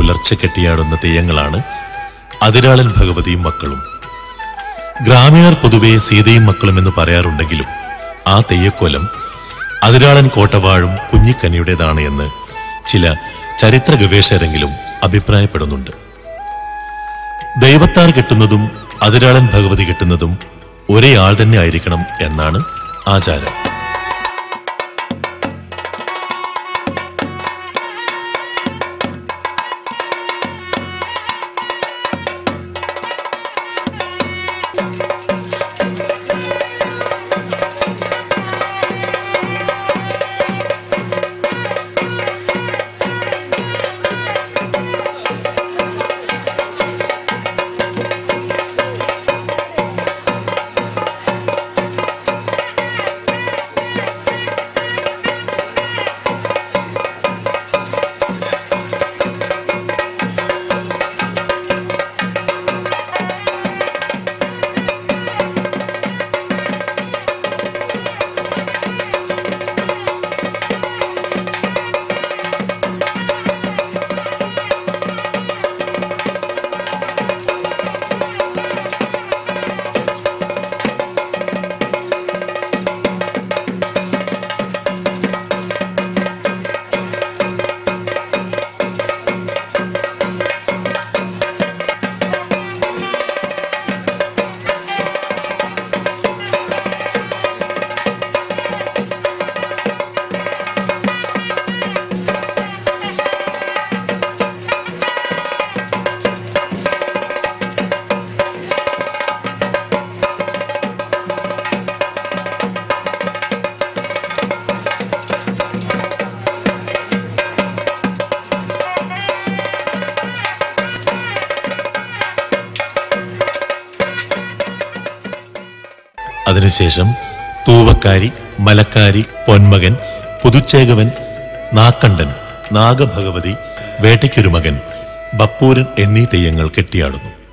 പുലർച്ചെ കെട്ടിയാടുന്ന തെയ്യങ്ങളാണ് അതിരാളൻ ഭഗവതിയും മക്കളും ഗ്രാമീണർ പൊതുവെ സീതയും മക്കളും എന്ന് പറയാറുണ്ടെങ്കിലും ആ തെയ്യക്കോലം അതിരാളൻ കോട്ടവാഴും കുഞ്ഞിക്കനിയുടേതാണ് എന്ന് ചില ചരിത്ര ഗവേഷകരെങ്കിലും അഭിപ്രായപ്പെടുന്നുണ്ട് ദൈവത്താർ കെട്ടുന്നതും അതിരാളൻ ഭഗവതി കെട്ടുന്നതും ഒരേ ആൾ തന്നെ ആയിരിക്കണം എന്നാണ് ആചാരം അതിനുശേഷം തൂവക്കാരി മലക്കാരി പൊന്മകൻ പുതുച്ചേകവൻ നാക്കണ്ടൻ നാഗഭഗവതി വേട്ടയ്ക്കൊരു മകൻ ബപ്പൂരൻ എന്നീ തെയ്യങ്ങൾ കെട്ടിയാടുന്നു